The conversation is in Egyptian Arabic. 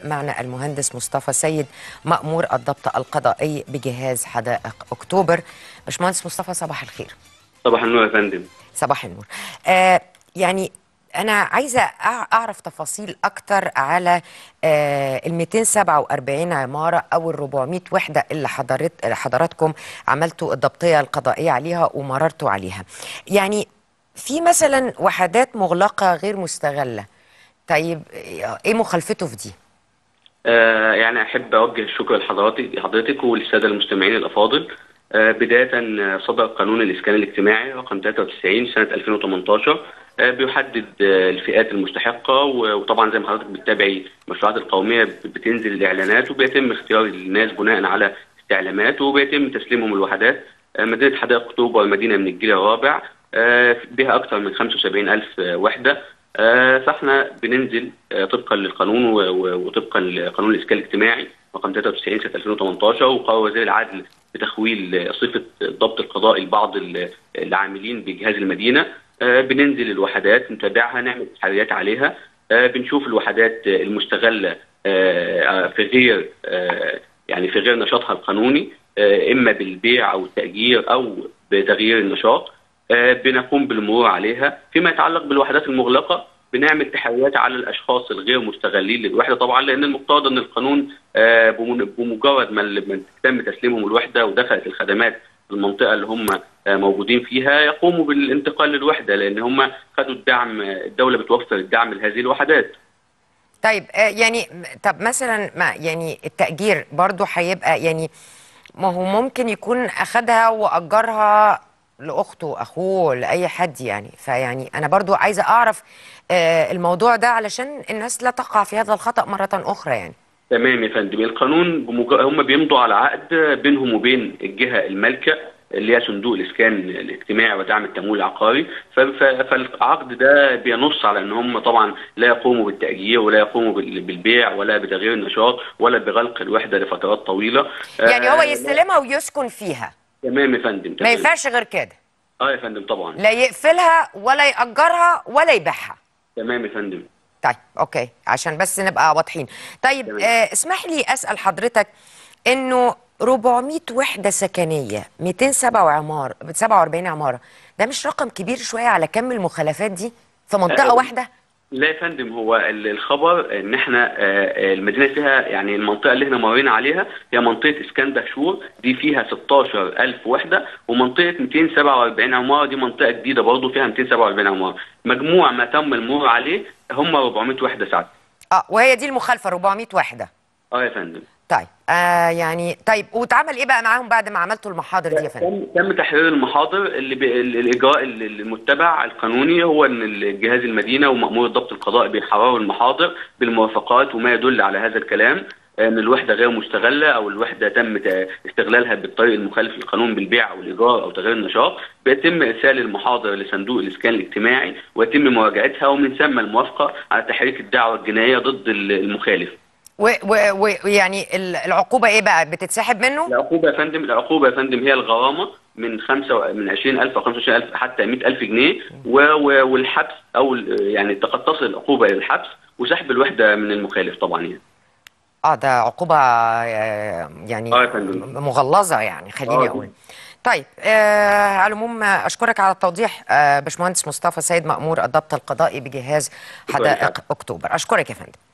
معنا المهندس مصطفى سيد مأمور الضبط القضائي بجهاز حدائق أكتوبر باشمهندس مصطفى صباح الخير صباح النور يا فندم صباح النور آه يعني أنا عايزة أع- أعرف تفاصيل أكتر على آه ال 247 عمارة أو ال 400 وحدة اللي حضرت اللي حضراتكم عملتوا الضبطية القضائية عليها ومررتوا عليها يعني في مثلا وحدات مغلقة غير مستغلة طيب إيه مخالفته في دي؟ آه يعني احب اوجه الشكر لحضرتك لحضرتك وللساده المستمعين الافاضل آه بدايه آه، صدر قانون الاسكان الاجتماعي رقم 93 سنه 2018 آه بيحدد آه الفئات المستحقه و- وطبعا زي ما حضرتك بتتابعي المشروعات القوميه بتنزل الاعلانات وبيتم اختيار الناس بناء على استعلامات وبيتم تسليمهم الوحدات آه مدينه حدائق اكتوبر مدينه من الجيل الرابع آه بها اكثر من 75 الف وحده آه، فاحنا بننزل آه، طبقا للقانون و- و- وطبقا لقانون الاسكان الاجتماعي رقم 93 سنه 2018 وقرر وزير العدل بتخويل آه، صفه الضبط القضائي لبعض ال- العاملين بجهاز المدينه آه، بننزل الوحدات نتابعها نعمل تحريات عليها آه، بنشوف الوحدات آه، المستغله آه، في غير آه، يعني في غير نشاطها القانوني آه، اما بالبيع او التاجير او بتغيير النشاط آه، بنقوم بالمرور عليها فيما يتعلق بالوحدات المغلقه بنعمل تحريات على الاشخاص الغير مستغلين للوحده طبعا لان المقتضى ان القانون آه، بمن- بمجرد ما ال- ما تم تسليمهم الوحده ودخلت الخدمات في المنطقه اللي هم آه، موجودين فيها يقوموا بالانتقال للوحده لان هم خدوا الدعم آه، الدوله بتوفر الدعم لهذه الوحدات طيب آه، يعني طب مثلا ما يعني التأجير برضو هيبقى يعني ما هو ممكن يكون أخدها وأجرها لأخته أخوه لأي حد يعني فيعني أنا برضو عايزة أعرف آه، الموضوع ده علشان الناس لا تقع في هذا الخطأ مرة أخرى يعني تمام يا فندم القانون بمج... هم بيمضوا على عقد بينهم وبين الجهه المالكه اللي هي صندوق الاسكان الاجتماعي ودعم التمويل العقاري ف... ف... فالعقد ده بينص على ان هم طبعا لا يقوموا بالتاجير ولا يقوموا بال... بالبيع ولا بتغيير النشاط ولا بغلق الوحده لفترات طويله يعني هو آه، يستلمها ويسكن فيها تمام يا فندم ما تمام ينفعش غير كده اه يا فندم طبعا لا يقفلها ولا يأجرها ولا يبيعها تمام يا فندم طيب اوكي عشان بس نبقى واضحين طيب تمام. آه اسمح لي اسال حضرتك انه 400 وحده سكنيه 207 عمار 47 عماره ده مش رقم كبير شويه على كم المخالفات دي في منطقه آه، واحده لا يا فندم هو ال- الخبر ان احنا آه، آه، المدينه فيها يعني المنطقه اللي احنا مرينا عليها هي منطقه اسكان دهشور دي فيها 16000 وحده ومنطقه 247 عماره دي منطقه جديده برضه فيها 247 عماره مجموع ما تم المرور عليه هم 400 وحده ساعه اه وهي دي المخالفه 400 وحده اه يا فندم طيب آه يعني طيب واتعمل ايه بقى معاهم بعد ما عملتوا المحاضر دي يا فندم تم تم تحرير المحاضر اللي ب... ال- الاجراء ال- المتبع القانوني هو ان الجهاز المدينه ومامور الضبط القضائي بيحرروا المحاضر بالموافقات وما يدل على هذا الكلام ان الوحده غير مستغله او الوحده تم ت- استغلالها بالطريق المخالف للقانون بالبيع او الايجار او تغيير النشاط بيتم ارسال المحاضر لصندوق الاسكان الاجتماعي ويتم مراجعتها ومن ثم الموافقه على تحريك الدعوه الجنائيه ضد ال- المخالف ويعني العقوبه ايه بقى بتتسحب منه العقوبة يا فندم العقوبة يا فندم هي الغرامة من خمسة و- من 20000 أو 25000 حتى 100000 جنيه و... و... والحبس أو ال- يعني قد تصل العقوبة إلى الحبس وسحب الوحدة من المخالف طبعا يعني. اه ده عقوبة آه، يعني آه يا فندم. مغلظة يعني خليني آه. اقول طيب آه على العموم آه، اشكرك على التوضيح آه باشمهندس مصطفى سيد مأمور الضبط القضائي بجهاز شكراً حدائق لحضرتك. اكتوبر اشكرك يا فندم